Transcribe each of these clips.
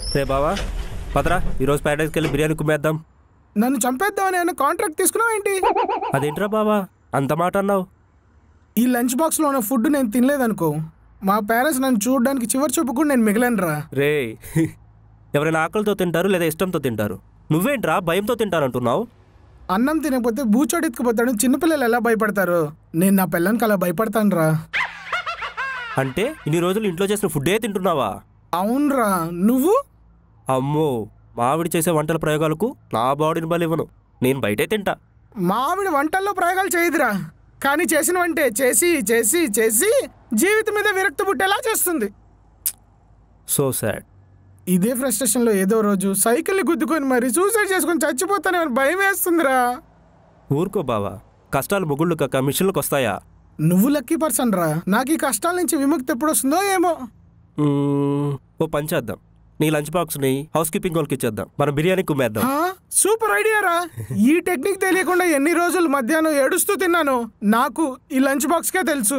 రే బావా పదరా ఈరోజు ప్యారడైజ్కి వెళ్ళి బిర్యానీ కుమ్మేద్దాం నన్ను చంపేద్దామని ఏమైనా కాంట్రాక్ట్ తీసుకున్నావు ఏంటి అదేంట్రా బావా అంత మాట అన్నావు ఈ లంచ్ బాక్స్లో ఉన్న ఫుడ్ నేను తినలేదనుకో మా పేరెంట్స్ నన్ను చూడడానికి చివరి చూపు కూడా నేను మిగిలనురా రే ఎవరైనా ఆకలితో తింటారు లేదా ఇష్టంతో తింటారు నువ్వేంట్రా భయంతో తింటానంటున్నావు అన్నం తినకపోతే బూచోడు ఎత్తుకుపోతాడు చిన్నపిల్లలు ఎలా భయపడతారు నేను నా పిల్లలకి అలా భయపడతానురా అంటే ఇన్ని రోజులు ఇంట్లో చేసిన ఫుడ్డే తింటున్నావా అవునరా నువ్వు అమ్మో మావిడి చేసే వంటల ప్రయోగాలకు నా బాడీని బలివ్వను నేను బయటే తింటా మా ఆవిడ వంటల్లో ప్రయోగాలు చేయదురా కానీ చేసినవంటే చేసి చేసి చేసి జీవితం మీద విరక్తి పుట్టేలా చేస్తుంది సో సాడ్ ఇదే ఫ్రస్ట్రేషన్లో ఏదో రోజు సైకిల్ని గుద్దుకొని మరి సూసైడ్ చేసుకొని చచ్చిపోతానేమని భయం వేస్తుందిరా ఊరుకో బావా కష్టాలు ముగుళ్ళు కాక మిషన్లకు వస్తాయా నువ్వు లక్కీ పర్సన్ రా నాకు ఈ కష్టాల నుంచి విముక్తి ఎప్పుడు వస్తుందో ఏమో మ్మ్, ఓ పని చేద్దాం నీ లంచ్ బాక్స్ని హౌస్ కీపింగ్ వాళ్ళకి ఇచ్చేద్దాం మనం బిర్యానీ కుమ్మేద్దాం ఆ, సూపర్ ఐడియా రా ఈ టెక్నిక్ తెలియకుండా ఎన్ని రోజులు మధ్యాహ్నం ఏడుస్తూ తిన్నాను నాకు ఈ లంచ్ బాక్స్కే తెలుసు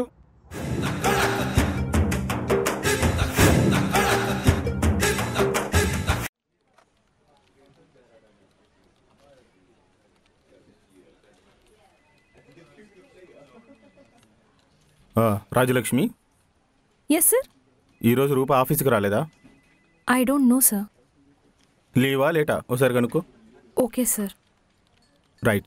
ఆ, రాజలక్ష్మి ఎస్ సార్ ఈరోజు రూప ఆఫీస్కి రాలేదా ఐ డోంట్ నో సార్ లీవా లేటా ఒకసారి కనుక్కో okay sir right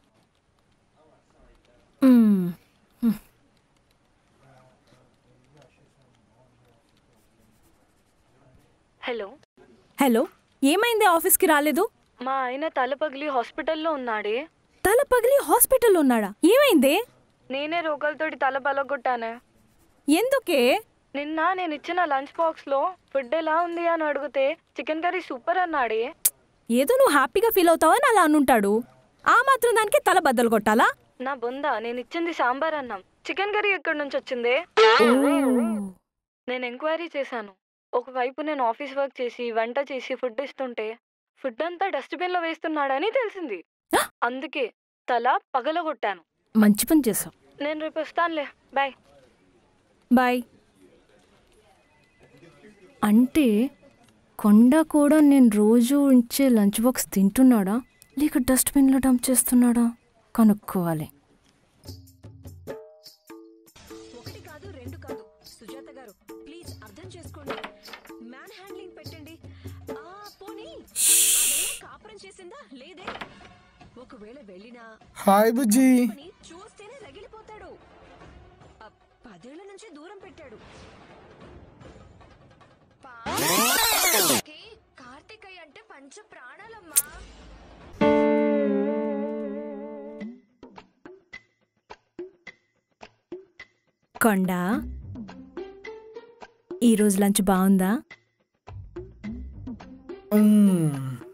hello hello ఏమైంది ఆఫీస్కి రాలేదు మా ఆయన తల పగిలి హాస్పిటల్లో ఉన్నాడే తల పగిలి హాస్పిటల్లో ఉన్నాడా ఏమైంది నేనే రోగాలతోటి తల బలగొట్టానే ఎందుకే నిన్న నేను ఇచ్చిన లంచ్ బాక్స్లో ఫుడ్ ఎలా ఉంది అని అడిగితే చికెన్ కర్రీ సూపర్ అన్నాడే ఏదో నువ్వు హ్యాపీగా ఫీల్ అవుతావని అలా అనుంటాడు ఆ మాత్రం దానికి తల బద్దలు కొట్టాలా నా బొంద నేను ఇచ్చింది సాంబార్ అన్నం చికెన్ కర్రీ ఎక్కడి నుంచి వచ్చిందే నేను ఎంక్వైరీ చేశాను ఒకవైపు నేను ఆఫీస్ వర్క్ చేసి వంట చేసి ఫుడ్ ఇస్తుంటే ఫుడ్ అంతా డస్ట్బిన్లో వేస్తున్నాడని తెలిసింది అందుకే తల పగలగొట్టాను మంచి పని చేసావు నేను రేపు వస్తానులే బాయ్ బాయ్ అంటే కొండ కూడా నేను రోజు ఉంచే లంచ్ బాక్స్ తింటున్నాడా లేక డస్ట్బిన్లో డంప్ చేస్తున్నాడా కనుక్కోవాలి ఒకటి కాదు రెండు కాదు సుజాత గారు ప్లీజ్ అర్థం చేసుకోండి మ్యాన్ హ్యాండ్లింగ్ పెట్టండి ఆ పోనీ అదేం కాపురం చేసిందా లేదే ఒకవేళ వెళ్ళినా హాయ్ బుజ్జి పని చూస్తేనే రగిలిపోతాడు ఆ, పదేళ్ల నుంచి దూరం పెట్టాడు కార్తికయ్య అంటే పంచ ప్రాణాలమ్మా కొండ ఈరోజు లంచ్ బాగుందా మ్మ్.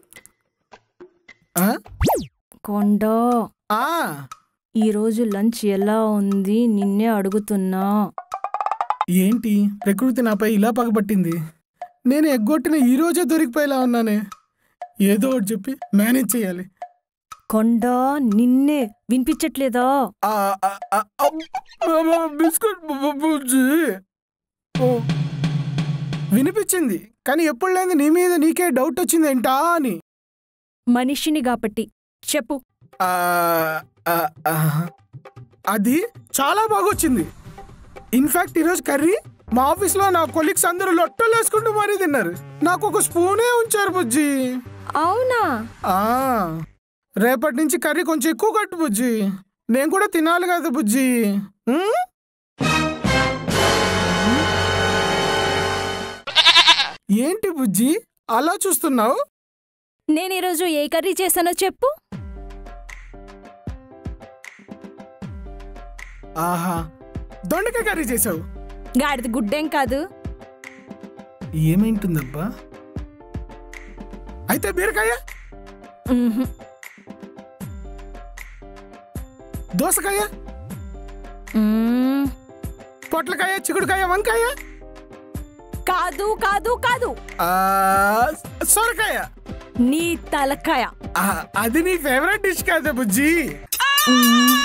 ఆ? కొండ ఆ, ఈరోజు లంచ్ ఎలా ఉంది నిన్నే అడుగుతున్నా ఏంటి ప్రకృతి నాపై ఇలా పగబట్టింది నేను ఎగ్గొట్టిన ఈ రోజే దొరికిపోయేలా ఉన్నానే ఏదో ఒకటి చెప్పి మేనేజ్ చేయాలి కొండ నిన్నే వినిపించట్లేదా ఆ, ఆ, ఆ, అమ్, ఆ, బిస్కెట్ బు- బు- బుజ్జి ఓ, వినిపించింది కానీ ఎప్పుడు లేని నీ మీద నీకే డౌట్ వచ్చింది ఏంటా అని మనిషిని కాబట్టి చెప్పు ఆ, ఆ, ఆ, అది చాలా బాగొచ్చింది ఇన్ఫాక్ట్ ఈరోజు కర్రీ మా ఆఫీస్లో నా కొలీగ్స్ అందరూ లొట్టలు వేసుకుంటూ మరీ తిన్నారు నాకు ఒక స్పూనే ఉంచారు బుజ్జి అవునా ఆ, రేపటి నుంచి కర్రీ కొంచెం ఎక్కువ కట్టు బుజ్జి నేను కూడా తినాలి కదా బుజ్జి ఉమ్? ఏంటి బుజ్జి అలా చూస్తున్నావు నేను ఈరోజు ఏ కర్రీ చేశానో చెప్పు ఆహా దొండకాయ కర్రీ చేసావు గాడిద గుడ్డేం కాదు ఏమైంటుందబ్బా అయితే బీరకాయ మ్మ్హ్. దోసకాయ మ్మ్. పొట్లకాయ చిగుడుకాయ వంకాయ కాదు కాదు కాదు ఆ, సొరకాయ నీ తలకాయ ఆ, అది నీ ఫేవరెట్ డిష్ కాదా బుజ్జి మ్మ్.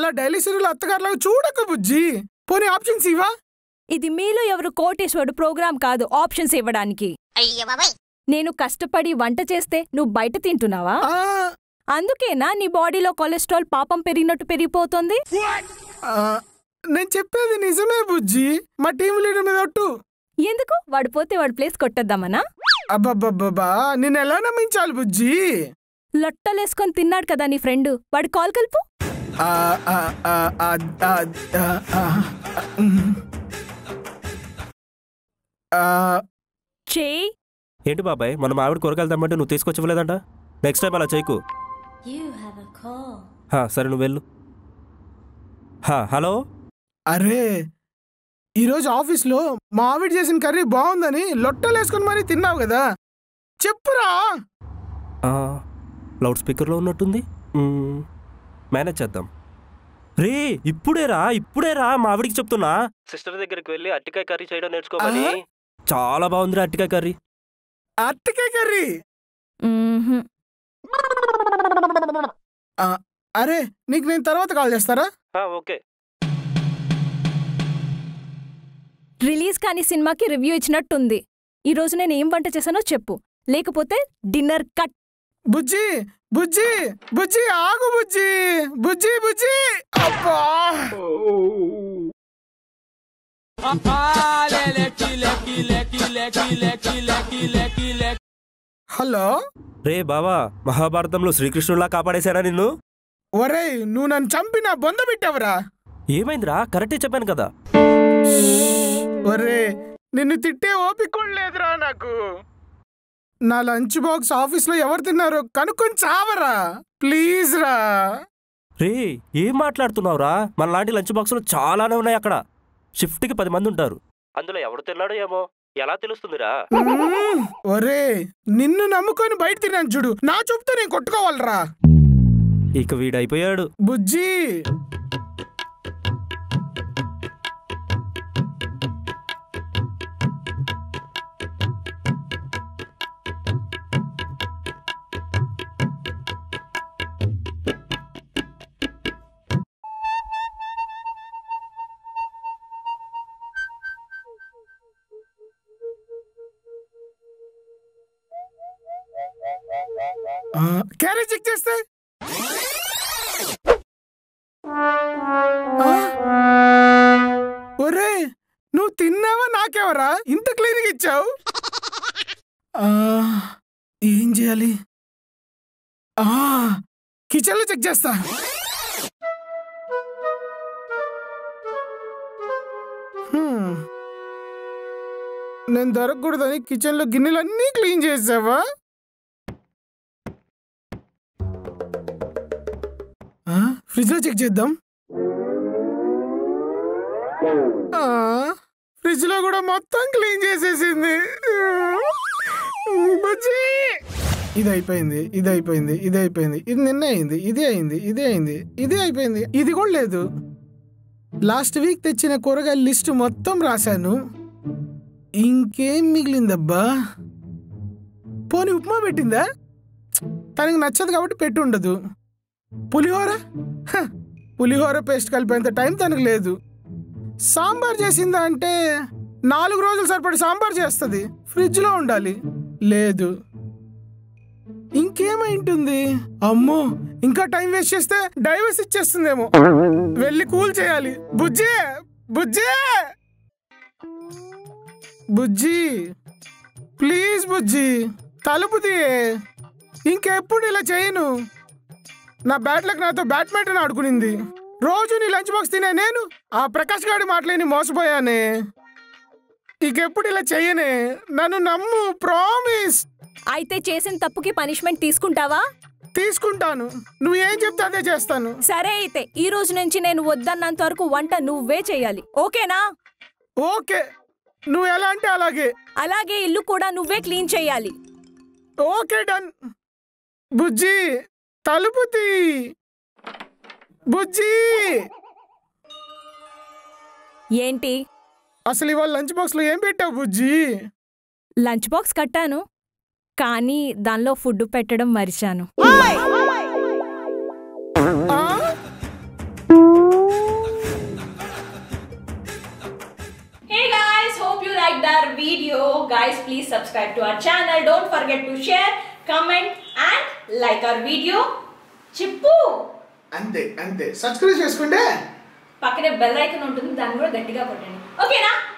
డైలీ సీరియల్ అత్తగారులాగా చూడక బుజ్జి పోనీ ఆప్షన్స్ ఇవా ఇది మీలో ఎవరు కోటేశ్వరుడు ప్రోగ్రాం కాదు ఆప్షన్స్ ఇవ్వడానికి నేను కష్టపడి వంట చేస్తే నువ్వు బయట తింటున్నావా ఆ, అందుకేనా నీ బాడీలో కొలెస్ట్రాల్ పాపం పెరిగినట్టు పెరిగిపోతుంది ఆ, నేను చెప్పేది నిజమే బుజ్జి మా టీం లీడర్ మీద ఒట్టు ఎందుకు వాడు పోతే వాడి ప్లేస్ కొట్టేద్దామనా అబ్బబ్బబ్బబ్బా నేను ఎలా నమ్మించాలి బుజ్జి లొట్టలేసుకొని తిన్నాడు కదా నీ ఫ్రెండ్ వాడి కాల్ కలుపు ఆ, ఆ, ఆ, ఆ, ఆ, ఆ, ఆ, ఉమ్. ఆ, చేయి ఏంటి బాబాయ్ మనం ఆవిడ కూరగాయలు తెమ్మంటే నువ్వు తీసుకొచ్చివ్వలేదంట నెక్స్ట్ టైం అలా చేయకు హా, సరే నువ్వు వెళ్ళు హా, హలో అరే ఈరోజు ఆఫీస్లో మా ఆవిడ చేసిన కర్రీ బాగుందని లొట్టలేసుకొని మరీ తిన్నావు కదా చెప్పురా ఆ, లౌడ్ స్పీకర్లో ఉన్నట్టుంది మ్మ్, మేనేజ్ చేద్దాం రే ఇప్పుడేరా ఇప్పుడేరా మా ఆవిడికి చెప్తున్నా సిస్టర్ దగ్గరికి వెళ్ళి అట్టికాయ కర్రీ చేయడం నేర్చుకోమని ఆహా. చాలా బాగుందిరా అట్టికాయ కర్రీ అట్టకాయ కర్రీ మ్మ్హ్మ్. ఆ, అరే నీకు నేను తర్వాత కాల్ చేస్తారా ఆ, ఓకే రిలీజ్ కాని సినిమాకి రివ్యూ ఇచ్చినట్టుంది ఈ రోజు నేను ఏం వంట చేశానో చెప్పు లేకపోతే డిన్నర్ కట్ బుజ్జి బుజ్జి బుజ్జి ఆగు బుజ్జి బుజ్జి బుజ్జి అబ్బా హలో రే బావా మహాభారతంలో శ్రీకృష్ణులా కాపాడేశారా నిన్ను ఒరేయ్ నువ్వు నన్ను చంపి నా బొంద పెట్టావురా ఏమైందిరా కరెక్టే చెప్పాను కదా ఒరే నిన్ను తిట్టే ఓపిక కూడా లేదురా నాకు నా లంచ్ బాక్స్ ఆఫీస్లో ఎవరు తిన్నారో కనుక్కొని చావరా ప్లీజ్ రా రే ఏం మాట్లాడుతున్నావురా మన లాంటి లంచ్ బాక్సులు చాలానే ఉన్నాయి అక్కడ షిఫ్ట్కి పది మంది ఉంటారు అందులో ఎవడు తిన్నాడో ఏమో ఎలా తెలుస్తుందిరా మ్మ్. ఒరే నిన్ను నమ్ముకొని బయట తిన్నాను చూడు నా చూపుతో నేను కొట్టుకోవాలరా ఇక వీడైపోయాడు బుజ్జి ఆ, క్యారేజ్ చెక్ చేస్తే ఆ? ఒరే నువ్వు తిన్నావా నాకెవరా ఇంత క్లీన్గా ఇచ్చావు ఆ, ఏం చేయాలి ఆ, కిచెన్లో చెక్ చేస్తా హ్మ్. నేను దొరకకూడదని కిచెన్లో గిన్నెలన్నీ క్లీన్ చేసావా ఆ, ఫ్రిడ్జ్లో చెక్ చేద్దాం ఆ, ఫ్రిడ్జ్లో కూడా మొత్తం క్లీన్ చేసేసింది బుజ్జి! ఇది అయిపోయింది ఇది అయిపోయింది ఇది అయిపోయింది ఇది నిన్న అయింది ఇది అయింది ఇది అయింది ఇది అయిపోయింది ఇది కూడా లేదు లాస్ట్ వీక్ తెచ్చిన కూరగాయల లిస్ట్ మొత్తం రాశాను ఇంకేం మిగిలిందబ్బా పోనీ ఉప్మా పెట్టిందా తనకి నచ్చదు కాబట్టి పెట్టి ఉండదు పులిహోర హ, పులిహోర పేస్ట్ కలిపేంత టైం తనకు లేదు సాంబార్ చేసిందా అంటే నాలుగు రోజులు సరిపడి సాంబార్ చేస్తుంది ఫ్రిడ్జ్లో ఉండాలి లేదు ఇంకేమై ఉంటుంది అమ్మో ఇంకా టైం వేస్ట్ చేస్తే డైవర్స్ ఇచ్చేస్తుందేమో వెళ్ళి కూల్ చేయాలి బుజ్జి బుజ్జి బుజ్జి ప్లీజ్ బుజ్జి తలుపు తీయే ఇంకెప్పుడు ఇలా చేయను నా బ్యాట్లకు నాతో బ్యాడ్మింటన్ ఆడుకునింది రోజు నీ లంచ్ బాక్స్ తినే నేను ఆ ప్రకాష్ గారి మాటలేని మోసపోయానే ఇంకెప్పుడు ఇలా చెయ్యనే నన్ను నమ్ము ప్రామిస్ అయితే చేసిన తప్పుకి పనిష్మెంట్ తీసుకుంటావా తీసుకుంటాను నువ్వు ఏం చెప్తే అదే చేస్తాను సరే అయితే ఈ రోజు నుంచి నేను వద్దన్నంత వరకు వంట నువ్వే చేయాలి ఓకేనా ఓకే నువ్వు ఎలా అంటే అలాగే అలాగే ఇల్లు కూడా నువ్వే క్లీన్ చేయాలి ఓకే డన్ బుజ్జి తలుపు తీ బుజ్జి ఏంటి అసలు ఇవాళ లంచ్ బాక్స్ లో ఏం పెట్టావు బుజ్జి లంచ్ బాక్స్ కట్టాను కానీ దానిలో ఫుడ్ పెట్టడం మరిచాను ఆ? hope you liked our video. Guys, please subscribe to our channel. Don't forget to share, comment, and like our video. చిప్పు అంతే అంతే సబ్స్క్రైబ్ చేసుకుంటే పక్కనే బెల్ ఐకన్ ఉంటుంది దాన్ని కూడా గట్టిగా కొట్టండి ఓకేనా